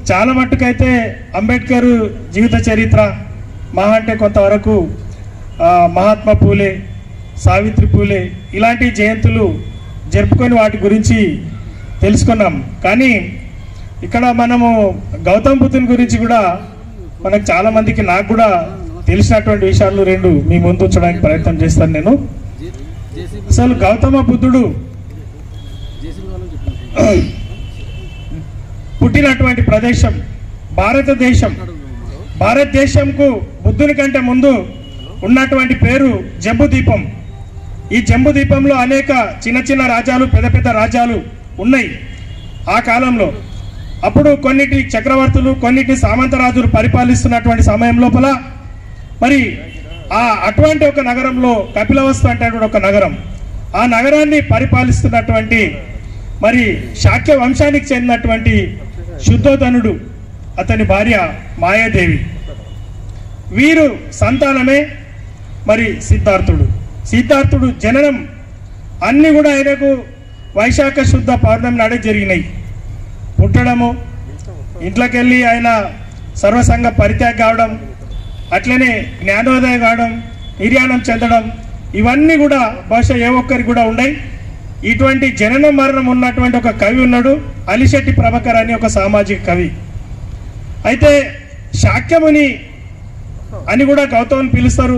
చాలా మట్టుకైతే అంబేద్కర్ జీవిత చరిత్ర మహా అంటే కొంతవరకు ఆ, మహాత్మా పూలే సావిత్రి పూలే ఇలాంటి జయంతులు జరుపుకొని వాటి గురించి తెలుసుకున్నాం కానీ ఇక్కడ మనము గౌతమ్ బుద్ధుని గురించి కూడా మనకు చాలా మందికి నాకు కూడా తెలిసినటువంటి విషయాలు రెండు మీ ముందు ఉంచడానికి ప్రయత్నం చేస్తాను నేను అసలు గౌతమ బుద్ధుడు పుట్టినటువంటి ప్రదేశం భారతదేశం భారతదేశంకు బుద్ధుని కంటే ముందు ఉన్నటువంటి పేరు జంబు దీపం ఈ జంబు దీపంలో అనేక చిన్న చిన్న రాజ్యాలు పెద్ద పెద్ద రాజ్యాలు ఉన్నాయి ఆ కాలంలో అప్పుడు కొన్నిటి చక్రవర్తులు కొన్నిటి సామంతరాజులు పరిపాలిస్తున్నటువంటి సమయం లోపల మరి ఆ అటువంటి ఒక నగరంలో కపిలవస్తు అంటే ఒక నగరం ఆ నగరాన్ని పరిపాలిస్తున్నటువంటి మరి శాక్య వంశానికి చెందినటువంటి శుద్ధోధనుడు అతని భార్య మాయాదేవి వీరు సంతానమే మరి సిద్ధార్థుడు సిద్ధార్థుడు జననం అన్ని కూడా ఆయనకు వైశాఖ శుద్ధ పౌర్ణమి నాడే జరిగినాయి పుట్టడము ఇంట్లోకి వెళ్ళి ఆయన సర్వసంగ పరిత్యాగ కావడం అట్లనే జ్ఞానోదయం కావడం నిర్యాణం చెందడం ఇవన్నీ కూడా బహుశా ఏ ఒక్కరికి కూడా ఉన్నాయి ఇటువంటి జనన మరణం ఉన్నటువంటి ఒక కవి ఉన్నాడు అలిశెట్టి ప్రభాకర్ అని ఒక సామాజిక కవి అయితే శాక్యముని అని కూడా గౌతమని పిలుస్తారు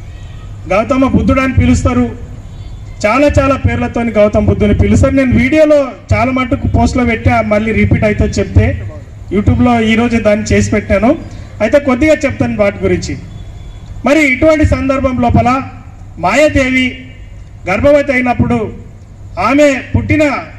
గౌతమ బుద్ధుడు అని పిలుస్తారు చాలా చాలా పేర్లతో గౌతమ బుద్ధుని పిలుస్తారు నేను వీడియోలో చాలా మటుకు పోస్ట్లో పెట్టా మళ్ళీ రిపీట్ అయితే చెప్తే యూట్యూబ్లో ఈరోజు దాన్ని చేసి పెట్టాను అయితే కొద్దిగా చెప్తాను వాటి గురించి మరి ఇటువంటి సందర్భం లోపల మాయాదేవి గర్భవతి అయినప్పుడు ఆమె పుట్టిన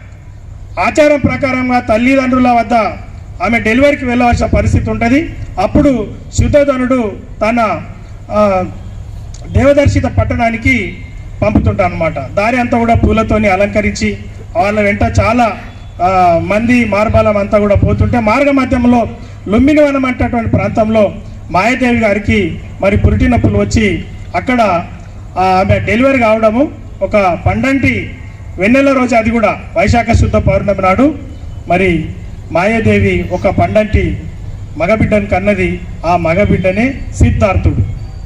ఆచారం ప్రకారంగా తల్లిదండ్రుల వద్ద ఆమె డెలివరీకి వెళ్ళవలసిన పరిస్థితి ఉంటుంది అప్పుడు శుద్ధోధనుడు తన ఆ, దేవదర్శిత పట్టణానికి పంపుతుంటాను అనమాట దారి అంతా కూడా పూలతోని అలంకరించి వాళ్ళ వెంట చాలా ఆ, మంది మార్బలం అంతా కూడా పోతుంటే మార్గ మధ్యంలో లుంబినివనం అంటటువంటి ప్రాంతంలో మాయాదేవి గారికి మరి పురిటి నొప్పులు వచ్చి అక్కడ ఆ, ఆమె డెలివరీ కావడము ఒక పండంటి వెన్నెల రోజు అది కూడా వైశాఖ శుద్ధ పౌర్ణమి నాడు మరి మాయాదేవి ఒక పండంటి మగబిడ్డను కన్నది ఆ మగబిడ్డనే సిద్ధార్థుడు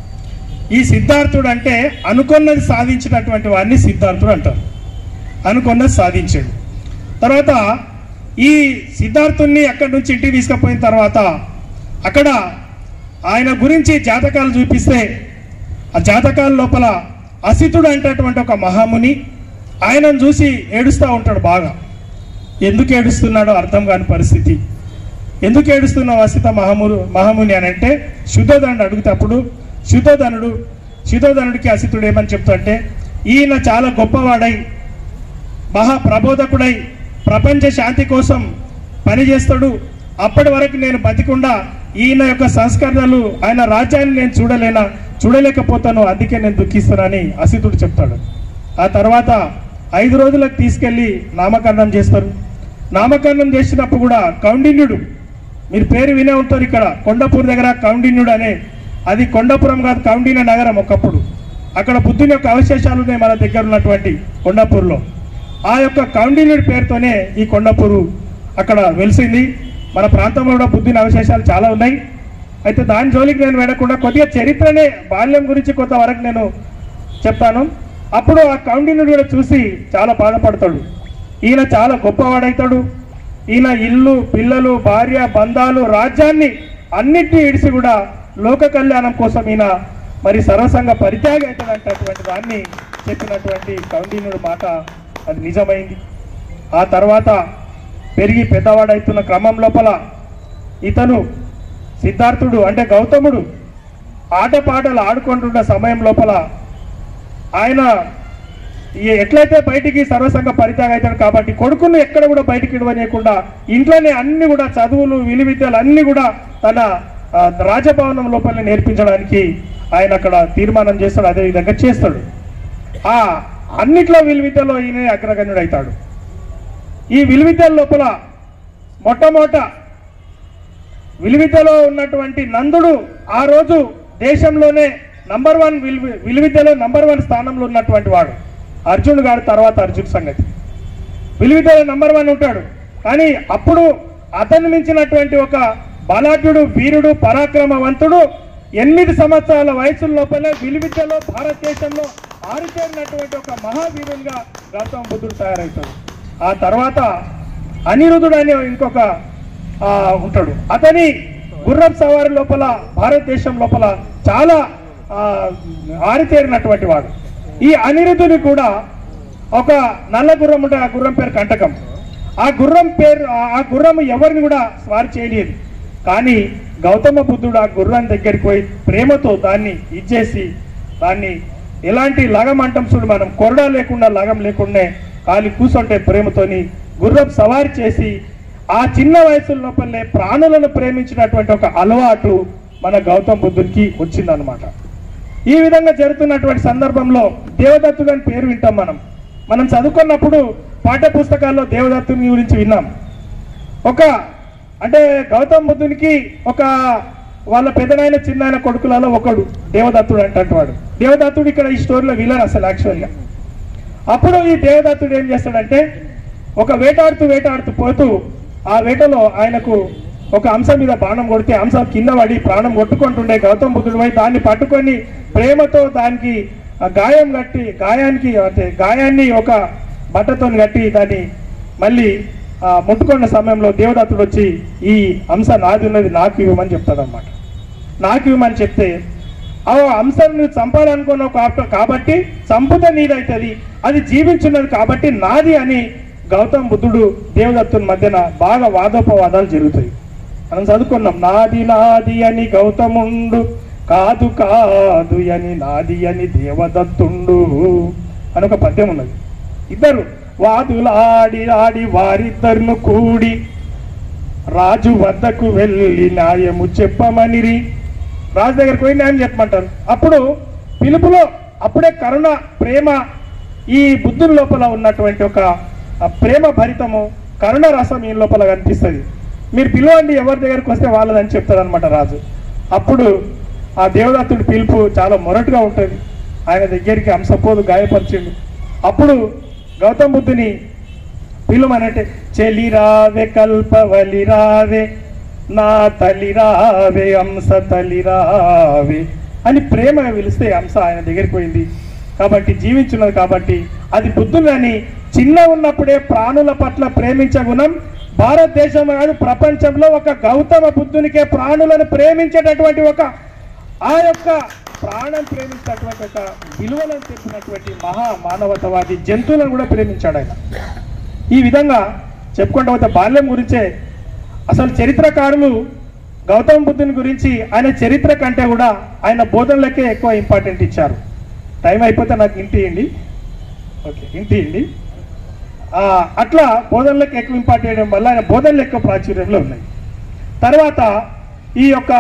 ఈ సిద్ధార్థుడు అంటే అనుకున్నది సాధించినటువంటి వాడిని సిద్ధార్థుడు అంటారు అనుకున్నది సాధించాడు తర్వాత ఈ సిద్ధార్థుణ్ణి అక్కడి నుంచి ఇంటికి తీసుకుపోయిన తర్వాత అక్కడ ఆయన గురించి జాతకాలు చూపిస్తే ఆ జాతకాల లోపల అసితుడు అనేటటువంటి ఒక మహాముని ఆయనను చూసి ఏడుస్తూ ఉంటాడు బాగా ఎందుకు ఏడుస్తున్నాడో అర్థం కాని పరిస్థితి ఎందుకు ఏడుస్తున్నావు అసిత మహామురు మహాముని అని అంటే శుద్ధోధనుడు అడిగితే అప్పుడు శుద్ధోధనుడు శుద్ధోధనుడికి అసితుడు ఏమని చెప్తాడంటే ఈయన చాలా గొప్పవాడై మహా ప్రబోధకుడై ప్రపంచ శాంతి కోసం పనిచేస్తాడు అప్పటి వరకు నేను బతికుండా ఈయన యొక్క సంస్కరణలు ఆయన రాజ్యాన్ని నేను చూడలేనా చూడలేకపోతాను అందుకే నేను దుఃఖిస్తున్నానని అసితుడు చెప్తాడు ఆ తర్వాత ఐదు రోజులకు తీసుకెళ్లి నామకరణం చేస్తారు నామకరణం చేసినప్పుడు కూడా కౌండిన్యుడు మీరు పేరు వినే ఉంటారు ఇక్కడ కొండపూర్ దగ్గర కౌండిన్యుడు అనే అది కొండపురం కాదు కౌండిన్య నగరం ఒకప్పుడు అక్కడ బుద్ధుని యొక్క అవశేషాలు ఉన్నాయి మన దగ్గర ఉన్నటువంటి కొండపూర్లో ఆ యొక్క కౌండిన్యుడి పేరుతోనే ఈ కొండపూరు అక్కడ వెలిసింది మన ప్రాంతంలో కూడా బుద్ధుని అవశేషాలు చాలా ఉన్నాయి అయితే దాని జోలికి నేను వెళ్ళకుండా కొద్దిగా చరిత్రనే బాల్యం గురించి కొంతవరకు నేను చెప్తాను అప్పుడు ఆ కౌండిన్యుడు కూడా చూసి చాలా బాధపడతాడు ఈయన చాలా గొప్పవాడవుతాడు ఈయన ఇల్లు పిల్లలు భార్య బంధాలు రాజ్యాన్ని అన్నిటినీ ఇడిసి కూడా లోక కళ్యాణం కోసం ఈయన మరి సర్వసంగ పరిత్యాగ అవుతాడంటటువంటి దాన్ని చెప్పినటువంటి కౌండిన్యుడు మాట అది నిజమైంది ఆ తర్వాత పెరిగి పెద్దవాడవుతున్న క్రమం లోపల ఇతను సిద్ధార్థుడు అంటే గౌతముడు ఆటపాటలు ఆడుకుంటున్న సమయం లోపల ఆయన ఈ- ఎట్లయితే బయటికి సర్వసంగ పరిత్యాగం అవుతాడు కాబట్టి కొడుకును ఎక్కడ కూడా బయటికి ఇడవనీయకుండా ఇంట్లోనే అన్ని కూడా చదువులు విలు విద్యలు అన్ని కూడా తన ఆ, రాజభవనం లోపల నేర్పించడానికి ఆయన అక్కడ తీర్మానం చేస్తాడు అదే విధంగా చేస్తాడు ఆ అన్నిట్లో విలు విద్యలో ఈయన అగ్రగణ్యుడు అవుతాడు ఈ విలు విద్యల లోపల మొట్టమొదట విలువిద్యలో ఉన్నటువంటి నందుడు ఆ రోజు దేశంలోనే నంబర్ వన్ విలు విలువిద్యలో నంబర్ వన్ స్థానంలో ఉన్నటువంటి వాడు అర్జునుడు గారు తర్వాత అర్జున్ సంగతి విలువిద్యలో నంబర్ వన్ ఉంటాడు కానీ అప్పుడు అతను మించినటువంటి ఒక బలాఢ్యుడు వీరుడు పరాక్రమవంతుడు ఎనిమిది సంవత్సరాల వయసు లోపలే విలువిద్యలో భారతదేశంలో ఆరితేరినటువంటి ఒక మహావీరునిగా గౌతమ బుద్ధుడు తయారవుతాడు ఆ తర్వాత అనిరుద్ధుడు అనే ఇంకొక ఆ, ఉంటాడు అతని గుర్రం సవారి లోపల భారతదేశం లోపల చాలా ఆ, ఆరితేరినటువంటి వాడు ఈ అనిరుద్ధుని కూడా ఒక నల్ల గుర్రం ఉంటే ఆ గుర్రం పేరు కంటకం ఆ గుర్రం పేరు ఆ- ఆ గుర్రం ఎవరిని కూడా స్వారి చేయలేదు కానీ గౌతమ బుద్ధుడు ఆ గుర్రం దగ్గరికి పోయి ప్రేమతో దాన్ని ఇచ్చేసి దాన్ని ఎలాంటి లగం అంటాం చూడు మనం కొరడా లేకుండా లగం లేకుండా కాలి కూర్చుంటే ప్రేమతోని గుర్రం సవారి చేసి ఆ చిన్న వయసు లోపలనే ప్రాణులను ప్రేమించినటువంటి ఒక అలవాటు మన గౌతమ బుద్ధుడికి వచ్చిందనమాట ఈ విధంగా జరుగుతున్నటువంటి సందర్భంలో దేవదత్తుడు అని పేరు వింటాం మనం మనం చదువుకున్నప్పుడు పాఠ్య పుస్తకాల్లో దేవదత్తుని గురించి విన్నాం ఒక అంటే గౌతమ బుద్ధునికి ఒక వాళ్ళ పెద్దనాయన చిన్నాయన కొడుకులలో ఒకడు దేవదత్తుడు అంటే వాడు దేవదత్తుడు ఇక్కడ ఈ స్టోరీలో విలన్ అసలు యాక్చువల్గా అప్పుడు ఈ దేవదత్తుడు ఏం చేస్తాడంటే ఒక వేటాడుతూ వేటాడుతూ పోతూ ఆ వేటలో ఆయనకు ఒక అంశం మీద బాణం కొడితే అంశం కింద పడి ప్రాణం కొట్టుకుంటుండే గౌతమ బుద్ధుడు పోయి దాన్ని పట్టుకొని ప్రేమతో దానికి ఆ గాయం కట్టి గాయానికి అంటే గాయాన్ని ఒక బట్టతో కట్టి దాన్ని మళ్ళీ ఆ, ముట్టుకున్న సమయంలో దేవదత్తుడు వచ్చి ఈ అంశ నాది ఉన్నది నాకు ఇవ్వమని చెప్తాడు అనమాట నాకు ఇవ్వమని చెప్తే ఆ అంశాన్ని నువ్వు చంపాలనుకున్నావు కాబ- కాబట్టి చంపుత నీదైతుంది అది జీవించున్నది కాబట్టి నాది అని గౌతమ్ బుద్ధుడు దేవదత్తుని మధ్యన బాగా వాదోపవాదాలు జరుగుతాయి మనం చదువుకున్నాం నాది నాది అని గౌతముండు కాదు కాదు అని నాది అని దేవదత్తుండు అని ఒక పద్యం ఉన్నది ఇద్దరు వాదులాడి ఆడి వారిద్దరును కూడి రాజు వద్దకు వెళ్ళి న్యాయము చెప్పమనిరి రాజు దగ్గరికి పోయి న్యాయం చెప్పమంటారు అప్పుడు పిలుపులో అప్పుడే కరుణ ప్రేమ ఈ బుద్ధుని లోపల ఉన్నటువంటి ఒక ఆ ప్రేమ భరితము కరుణ రసం ఈ లోపల కనిపిస్తుంది మీరు పిలవండి ఎవరి దగ్గరికి వస్తే వాళ్ళదని చెప్తారు అనమాట రాజు అప్పుడు ఆ దేవదత్తుడి పిలుపు చాలా మొరటుగా ఉంటుంది ఆయన దగ్గరికి అంశపోదు గాయపరిచిండు అప్పుడు గౌతమ బుద్ధుని పిలుమనంటే చెలి రావే కల్పవలి రావే నా తల్లి రావే అంశ తల్లి రావే అని ప్రేమగా పిలిస్తే అంశ ఆయన దగ్గరికి పోయింది కాబట్టి జీవించున్నది కాబట్టి అది బుద్ధులని చిన్న ఉన్నప్పుడే ప్రాణుల పట్ల ప్రేమించే గుణం భారతదేశం కాదు ప్రపంచంలో ఒక గౌతమ బుద్ధునికే ప్రాణులను ప్రేమించేటటువంటి ఒక ఆ యొక్క ప్రాణం ప్రేమించినటువంటి ఒక విలువలను తెచ్చినటువంటి మహా మానవతవాది జంతువులను కూడా ప్రేమించాడు ఆయన ఈ విధంగా చెప్పుకుంటూ పోతే బాల్యం గురించే అసలు చరిత్రకారులు గౌతమ బుద్ధుని గురించి ఆయన చరిత్ర కంటే కూడా ఆయన బోధనలకే ఎక్కువ ఇంపార్టెంట్ ఇచ్చారు టైం అయిపోతే నాకు ఇంటి ఇవ్వండి ఓకే ఇంటి ఇవ్వండి ఆ, అట్లా బోధనలకు ఎక్కువ ఇంపార్టెంట్ చేయడం వల్ల ఆయన బోధనలు ఎక్కువ ప్రాచుర్యంలో ఉన్నాయి తర్వాత ఈ యొక్క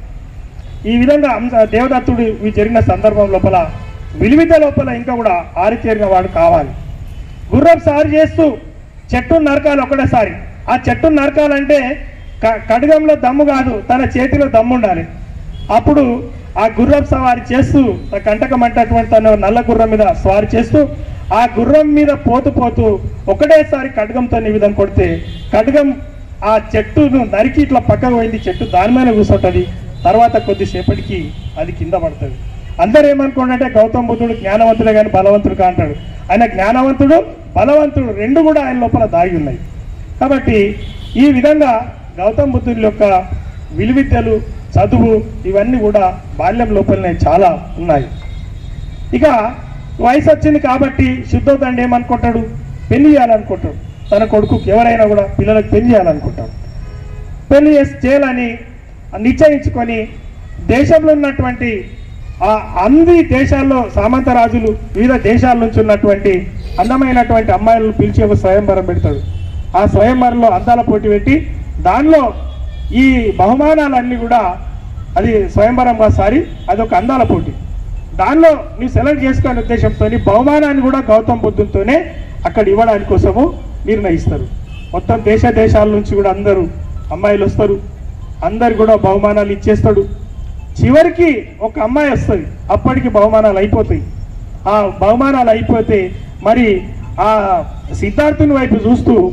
ఈ విధంగా అంశ దేవదత్తుడు ఇవి జరిగిన సందర్భం లోపల విలువిద్య లోపల ఇంకా కూడా ఆరితేరిన వాడు కావాలి గుర్రం సారి చేస్తూ చెట్టు నరకాలి ఒకటేసారి ఆ చెట్టు నరకాలంటే క- కడగంలో దమ్ము కాదు తన చేతిలో దమ్ము ఉండాలి అప్పుడు ఆ గుర్రం సవారి చేస్తూ ఆ కంటకమంటటువంటి తన నల్ల గుర్రం మీద స్వారీ చేస్తూ ఆ గుర్రం మీద పోతూ పోతూ ఒకటేసారి ఖడ్గంతో ఈ విధంగా కొడితే ఖడ్గం ఆ చెట్టును నరికి ఇట్లా పక్కకు పోయింది చెట్టు దాని మీద కూర్చుంటది తర్వాత కొద్దిసేపటికి అది కింద పడుతుంది అందరు ఏమనుకోండి గౌతమ బుద్ధుడు జ్ఞానవంతుడే కానీ బలవంతుడు కా అంటాడు ఆయన జ్ఞానవంతుడు బలవంతుడు రెండు కూడా ఆయన లోపల దాగి ఉన్నాయి కాబట్టి ఈ విధంగా గౌతమ బుద్ధుడి యొక్క విలువిద్యలు చదువు ఇవన్నీ కూడా బాల్యం లోపలనే చాలా ఉన్నాయి ఇక వయసు వచ్చింది కాబట్టి శుద్ధోదండి ఏమనుకుంటాడు పెళ్లి చేయాలనుకుంటాడు తన కొడుకుకి ఎవరైనా కూడా పిల్లలకు పెళ్లి చేయాలనుకుంటాడు పెళ్లి చేసి చేయాలని నిశ్చయించుకొని దేశంలో ఉన్నటువంటి ఆ అన్ని దేశాల్లో సామంత రాజులు వివిధ దేశాల నుంచి ఉన్నటువంటి అందమైనటువంటి అమ్మాయిలను పిలిచి ఒక స్వయంవరం పెడతాడు ఆ స్వయంవరంలో అందాల పోటీ పెట్టి దానిలో ఈ బహుమానాలన్నీ కూడా అది స్వయంవరంగా సారి అది ఒక అందాల పోటీ దానిలో ನೀವು సెలెక్ట్ చేసుకునే ఉద్దేశంతో బహుమానాన్ని కూడా గౌతమ్ బుద్ధునితోనే అక్కడ ఇవ్వడానికి కోసము నిర్ణయిస్తారు మొత్తం దేశ దేశాల నుంచి కూడా అందరూ అమ్మాయిలు వస్తారు అందరు కూడా బహుమానాలు ఇచ్చేస్తాడు చివరికి ఒక అమ్మాయి వస్తుంది అప్పటికి బహుమానాలు అయిపోతాయి ఆ బహుమానాలు అయిపోతే మరి ఆ సిద్ధార్థుని వైపు చూస్తూ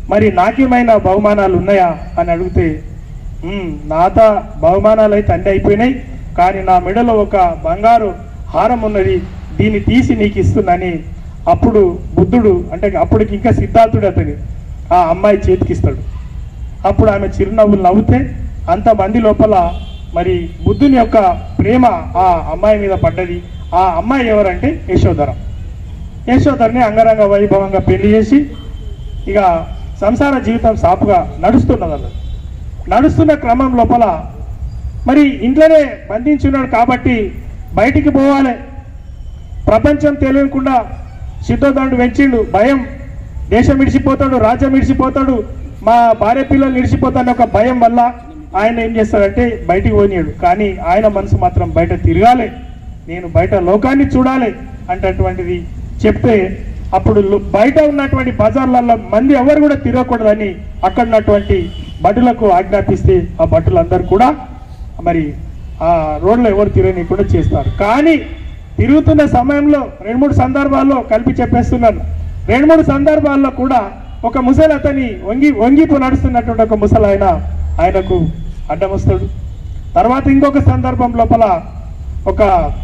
మరి నాకేమైనా బహుమానాలు ఉన్నాయా అని అడిగితే "ఉమ్, నాత బహుమానాలు అయితే అన్నీ అయిపోయినాయి కానీ నా మెడలో ఒక బంగారు హారం ఉన్నది దీన్ని తీసి నీకు ఇస్తున్నాని అప్పుడు బుద్ధుడు అంటే అప్పటికి ఇంకా సిద్ధార్థుడు అతని ఆ అమ్మాయి చేతికిస్తాడు అప్పుడు ఆమె చిరునవ్వులు నవ్వుతే అంతమంది లోపల మరి బుద్ధుని యొక్క ప్రేమ ఆ అమ్మాయి మీద పడ్డది ఆ అమ్మాయి ఎవరంటే యశోధర యశోధరని అంగరంగ వైభవంగా పెళ్లి చేసి ఇక సంసార జీవితం సాపుగా నడుస్తున్నది అన్నది నడుస్తున్న క్రమం లోపల మరి ఇంట్లోనే బంధించున్నాడు కాబట్టి బయటికి పోవాలి ప్రపంచం తెలియకుండా సిద్ధోదండు వెంచిండు భయం దేశం విడిచిపోతాడు రాజ్యం విడిచిపోతాడు మా భార్య పిల్లలు విడిచిపోతాడని ఒక భయం వల్ల ఆయన ఏం చేస్తాడంటే బయటికి పోనీయడు కానీ ఆయన మనసు మాత్రం బయట తిరగాలి నేను బయట లోకాన్ని చూడాలి అంటటువంటిది చెప్తే అప్పుడు లో- బయట ఉన్నటువంటి బజార్లలో మంది ఎవరు కూడా తిరగకూడదని అక్కడ ఉన్నటువంటి భటులకు ఆజ్ఞాపిస్తే ఆ భటులందరూ కూడా మరి ఆ రోడ్లో ఎవరు తిరగనీయకుండా చేస్తారు కానీ తిరుగుతున్న సమయంలో రెండు మూడు సందర్భాల్లో కలిపి చెప్పేస్తున్నాను రెండు మూడు సందర్భాల్లో కూడా ఒక ముసలి అతని వంగి వంగిపు నడుస్తున్నటువంటి ఒక ముసలి ఆయన ఆయనకు అడ్డం వస్తాడు తర్వాత ఇంకొక సందర్భం లోపల ఒక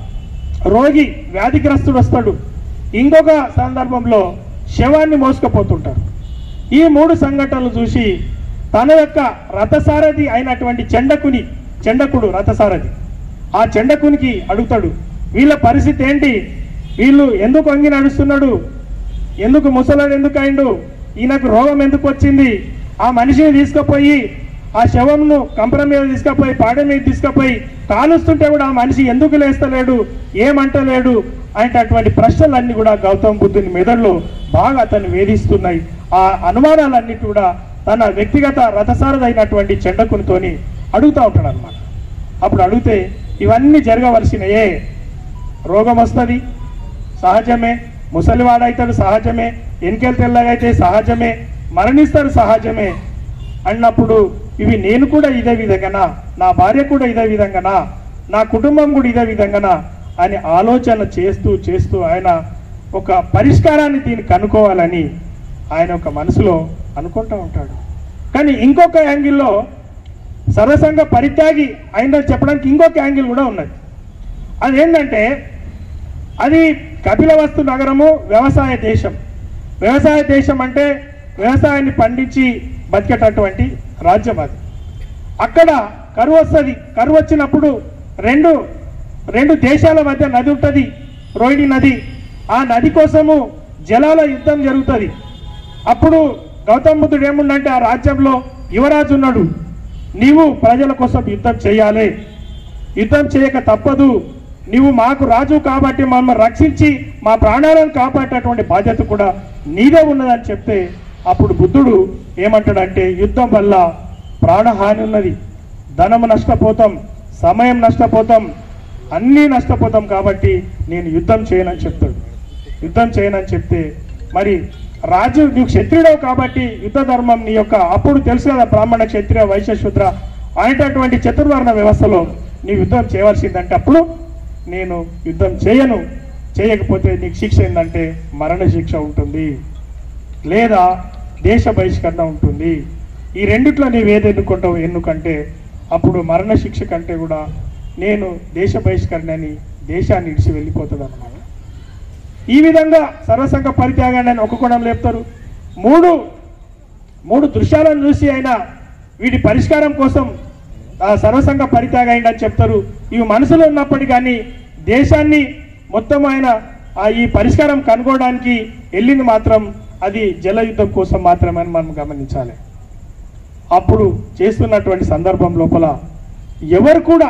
రోగి వ్యాధిగ్రస్తుడు వస్తాడు ఇంకొక సందర్భంలో శవాన్ని మోసుకుపోతుంటారు ఈ మూడు సంఘటనలు చూసి తన యొక్క రథసారథి అయినటువంటి చెండకుని చెండకుడు రథసారథి ఆ చెండకునికి అడుగుతాడు వీళ్ళ పరిస్థితి ఏంటి వీళ్ళు ఎందుకు వంగి నడుస్తున్నాడు ఎందుకు ముసలాడు ఎందుకు అయిండు ఈయనకు రోగం ఎందుకు వచ్చింది ఆ మనిషిని తీసుకుపోయి ఆ శవంను కంపర మీద తీసుకుపోయి పాడ మీద తీసుకుపోయి కాలుస్తుంటే కూడా ఆ మనిషి ఎందుకు లేస్తలేడు ఏమంటలేడు అనేటటువంటి ప్రశ్నలన్నీ కూడా గౌతమ్ బుద్ధుని మెదడులో బాగా అతన్ని వేధిస్తున్నాయి ఆ అనుమానాలన్నిటి కూడా తన వ్యక్తిగత రథసారదైనటువంటి చెండకునితోని అడుగుతూ ఉంటాడు అనమాట అప్పుడు అడిగితే ఇవన్నీ జరగవలసినయే రోగం వస్తుంది సహజమే ముసలివాడైతాడు సహజమే ఎన్నికలు తెల్లగైతే సహజమే మరణిస్తారు సహజమే అన్నప్పుడు ఇవి నేను కూడా ఇదే విధంగానా నా భార్య కూడా ఇదే విధంగానా నా కుటుంబం కూడా ఇదే విధంగానా అని ఆలోచన చేస్తూ చేస్తూ ఆయన ఒక పరిష్కారాన్ని దీన్ని కనుక్కోవాలని ఆయన ఒక మనసులో అనుకుంటూ ఉంటాడు కానీ ఇంకొక యాంగిల్లో సర్వసంగ పరిత్యాగి అయిందని చెప్పడానికి ఇంకొక యాంగిల్ కూడా ఉన్నది అదేంటంటే అది కపిలవస్తు నగరము వ్యవసాయ దేశం వ్యవసాయ దేశం అంటే వ్యవసాయాన్ని పండించి బతికేటటువంటి రాజ్యం అది అక్కడ కరువు వస్తుంది కరువు వచ్చినప్పుడు రెండు రెండు దేశాల మధ్య నది ఉంటుంది రోహిణి నది ఆ నది కోసము జలాల యుద్ధం జరుగుతుంది అప్పుడు గౌతమ బుద్ధుడు ఏముండంటే ఆ రాజ్యంలో యువరాజు ఉన్నాడు నీవు ప్రజల కోసం యుద్ధం చేయాలి యుద్ధం చేయక తప్పదు నీవు మాకు రాజు కాబట్టి మమ్మల్ని రక్షించి మా ప్రాణాలను కాపాడేటటువంటి బాధ్యత కూడా నీదే ఉన్నదని చెప్తే అప్పుడు బుద్ధుడు ఏమంటాడంటే యుద్ధం వల్ల ప్రాణహాని ఉన్నది ధనము నష్టపోతాం సమయం నష్టపోతాం అన్నీ నష్టపోతాం కాబట్టి నేను యుద్ధం చేయనని చెప్తాడు యుద్ధం చేయనని చెప్తే మరి రాజు నీవు క్షత్రియుడవు కాబట్టి యుద్ధ ధర్మం నీ యొక్క అప్పుడు తెలుసు కదా బ్రాహ్మణ క్షత్రియ వైశ్య శూద్ర అనేటటువంటి చతుర్వర్ణ వ్యవస్థలో నీ యుద్ధం చేయవలసిందంటే అప్పుడు నేను యుద్ధం చేయను చేయకపోతే నీకు శిక్ష ఏంటంటే మరణ శిక్ష ఉంటుంది లేదా దేశ బహిష్కరణ ఉంటుంది ఈ రెండిట్లో నీవు ఏది ఎన్నుకుంటావు ఎన్నుకంటే అప్పుడు మరణ శిక్ష కంటే కూడా నేను దేశ బహిష్కరణ అని దేశాన్ని ఇడిచి వెళ్ళిపోతుంది అన్నమాట ఈ విధంగా సర్వసంగ పరిత్యాగాన్ని అని ఒక కోణం లేపుతారు మూడు మూడు దృశ్యాలను చూసి ఆయన వీటి పరిష్కారం కోసం ఆ సర్వసంగ పరిత్యాగ అయిందని చెప్తారు ఇవి మనసులో ఉన్నప్పటికీ కానీ దేశాన్ని మొత్తం ఆయన ఆ ఈ పరిష్కారం కనుగోవడానికి వెళ్ళింది మాత్రం అది జల యుద్ధం కోసం మాత్రమే అని మనం గమనించాలి అప్పుడు చేస్తున్నటువంటి సందర్భం లోపల ఎవరు కూడా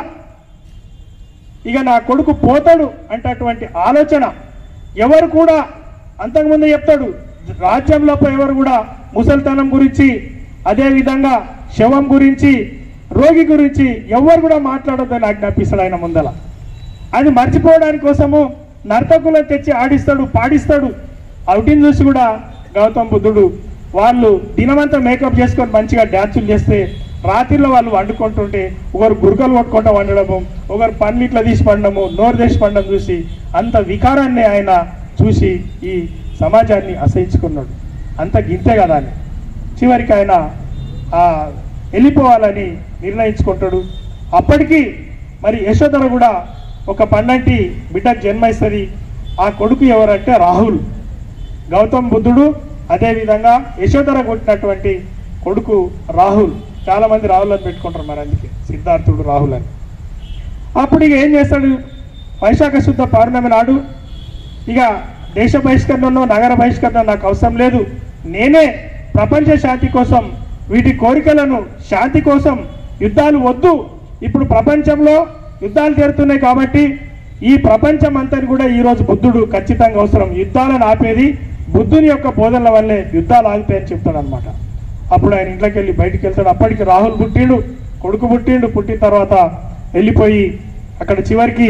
ఇక నా కొడుకు పోతాడు అంటటువంటి ఆలోచన ఎవరు కూడా అంతకుముందు చెప్తాడు రాజ్యం లోపల ఎవరు కూడా ముసలితనం గురించి అదే విధంగా శవం గురించి రోగి గురించి ఎవరు కూడా మాట్లాడొద్దని ఆజ్ఞాపిస్తాడు ఆయన ముందల అది మర్చిపోవడానికి కోసము నర్తకులను తెచ్చి ఆడిస్తాడు పాడిస్తాడు అవుటిని చూసి కూడా గౌతమ్ బుద్ధుడు వాళ్ళు దినమంతా మేకప్ చేసుకొని మంచిగా డ్యాన్సులు చేస్తే రాత్రిలో వాళ్ళు వండుకుంటుంటే ఒకరు గురుకలు కొట్టుకుంటూ వండడము ఒకరు పన్ను ఇట్లా తీసి పండము నోరు తీసి పండడం చూసి అంత వికారాన్ని ఆయన చూసి ఈ సమాజాన్ని అసహించుకున్నాడు అంత గింతే కదా అని చివరికి ఆయన ఆ, వెళ్ళిపోవాలని నిర్ణయించుకుంటాడు అప్పటికి మరి యశోధర కూడా ఒక పండంటి బిడ్డకు జన్మిస్తుంది ఆ కొడుకు ఎవరంటే రాహుల్ గౌతమ్ బుద్ధుడు అదేవిధంగా యశోధర కొట్టినటువంటి కొడుకు రాహుల్ చాలా మంది రాహుల్ అని పెట్టుకుంటారు మరి అందుకే సిద్ధార్థుడు రాహుల్ అని అప్పుడు ఇక ఏం చేస్తాడు వైశాఖ శుద్ధ పౌర్ణమి నాడు ఇక దేశ బహిష్కరణలో నగర బహిష్కరణ నాకు అవసరం లేదు నేనే ప్రపంచ శాంతి కోసం వీటి కోరికలను శాంతి కోసం యుద్ధాలు వద్దు ఇప్పుడు ప్రపంచంలో యుద్ధాలు జరుగుతున్నాయి కాబట్టి ఈ ప్రపంచం అంతా కూడా ఈరోజు బుద్ధుడు ఖచ్చితంగా అవసరం యుద్ధాలను ఆపేది బుద్ధుని యొక్క బోధనల వల్లే యుద్ధాలు ఆగుతాయని చెప్తాడు అనమాట అప్పుడు ఆయన ఇంట్లోకి వెళ్ళి బయటికి వెళ్తాడు అప్పటికి రాహుల్ పుట్టిండు కొడుకు పుట్టిండు పుట్టిన తర్వాత వెళ్ళిపోయి అక్కడ చివరికి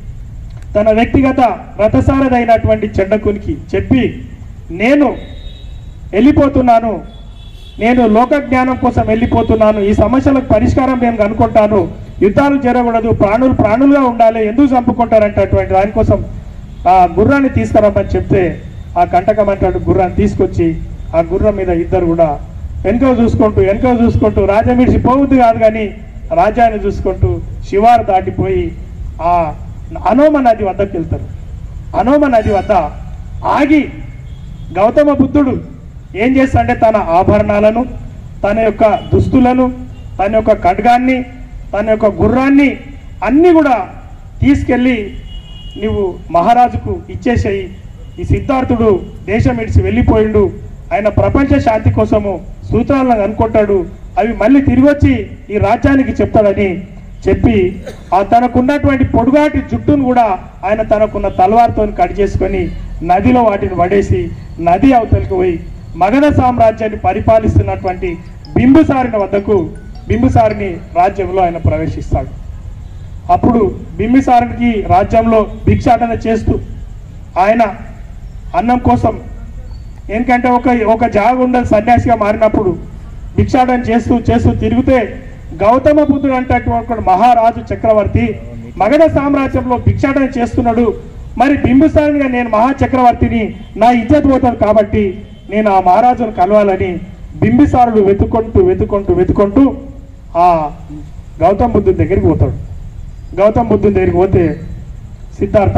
తన వ్యక్తిగత రథసారదైనటువంటి చెడ్డకునికి చెప్పి నేను వెళ్ళిపోతున్నాను నేను లోక జ్ఞానం కోసం వెళ్ళిపోతున్నాను ఈ సమస్యలకు పరిష్కారం నేను కనుక్కుంటాను యుద్ధాలు జరగకూడదు ప్రాణులు ప్రాణులుగా ఉండాలి ఎందుకు చంపుకుంటారంటే అటువంటి దానికోసం ఆ గుర్రాన్ని తీసుకురమ్మని చెప్తే ఆ కంటకం అంటాడు గుర్రాన్ని తీసుకొచ్చి ఆ గుర్రం మీద ఇద్దరు కూడా వెనుక చూసుకుంటూ వెనుక చూసుకుంటూ రాజ్యం విడిచి పోవద్దు కాదు కానీ రాజ్యాన్ని చూసుకుంటూ శివారు దాటిపోయి ఆ అనోమ నది వద్దకు వెళ్తారు అనోమ నది వద్ద ఆగి గౌతమ బుద్ధుడు ఏం చేస్తాడంటే తన ఆభరణాలను తన యొక్క దుస్తులను తన యొక్క ఖడ్గాన్ని తన యొక్క గుర్రాన్ని అన్నీ కూడా తీసుకెళ్ళి నువ్వు మహారాజుకు ఇచ్చేసేయి ఈ సిద్ధార్థుడు దేశం ఇడిచి వెళ్ళిపోయిండు ఆయన ప్రపంచ శాంతి కోసము సూత్రాలను అనుకుంటాడు అవి మళ్ళీ తిరిగి వచ్చి ఈ రాజ్యానికి చెప్తాడని చెప్పి ఆ తనకున్నటువంటి పొడుగాటి జుట్టును కూడా ఆయన తనకున్న తలవారుతో కట్ చేసుకొని నదిలో వాటిని పడేసి నది అవతలికి పోయి మగధ సామ్రాజ్యాన్ని పరిపాలిస్తున్నటువంటి బింబుసారిని వద్దకు బింబుసారిని రాజ్యంలో ఆయన ప్రవేశిస్తాడు అప్పుడు బింబిసారునికి రాజ్యంలో భిక్షాటన చేస్తూ ఆయన అన్నం కోసం ఎందుకంటే ఒక ఒక జాగ ఉండదు సన్యాసిగా మారినప్పుడు భిక్షాటన చేస్తూ చేస్తూ తిరిగితే గౌతమ బుద్ధుడు అంటే ఒక మహారాజు చక్రవర్తి మగధ సామ్రాజ్యంలో భిక్షాటన చేస్తున్నాడు మరి బింబిసారునిగా నేను మహా చక్రవర్తిని నా ఇజ్జత్ పోతాను కాబట్టి నేను ఆ మహారాజును కలవాలని బింబిసారుడు వెతుక్కుంటూ వెతుక్కుంటూ వెతుక్కుంటూ ఆ గౌతమ బుద్ధుడి దగ్గరికి పోతాడు గౌతమ్ బుద్ధుని దగ్గరికి పోతే సిద్ధార్థ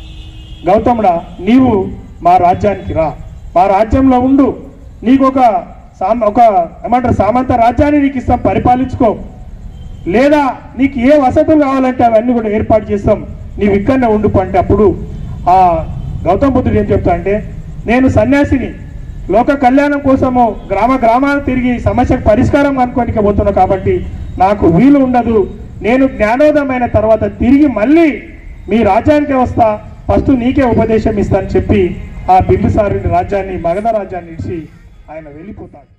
గౌతముడా నీవు మా రాజ్యానికి రా మా రాజ్యంలో ఉండు నీకు ఒక సామ ఒక ఏమంటారు సామంత రాజ్యాన్ని నీకు ఇస్తాం పరిపాలించుకో లేదా నీకు ఏ వసతులు కావాలంటే అవన్నీ కూడా ఏర్పాటు చేస్తాం నీవు ఇక్కడనే ఉండు అంటే అప్పుడు ఆ గౌతమ్ బుద్ధుడు ఏం చెప్తా అంటే నేను సన్యాసిని లోక కళ్యాణం కోసము గ్రామ గ్రామాలు తిరిగి సమస్యకు పరిష్కారం కనుక్కోనికి పోతున్నా కాబట్టి నాకు వీలు ఉండదు నేను జ్ఞానోదయమైన తర్వాత తిరిగి మళ్ళీ మీ రాజ్యానికే వస్తా ఫస్ట్ నీకే ఉపదేశం ఇస్తానని చెప్పి ఆ బింబిసారుని రాజ్యాన్ని మగధ రాజ్యాన్ని ఇచ్చి ఆయన వెళ్ళిపోతాడు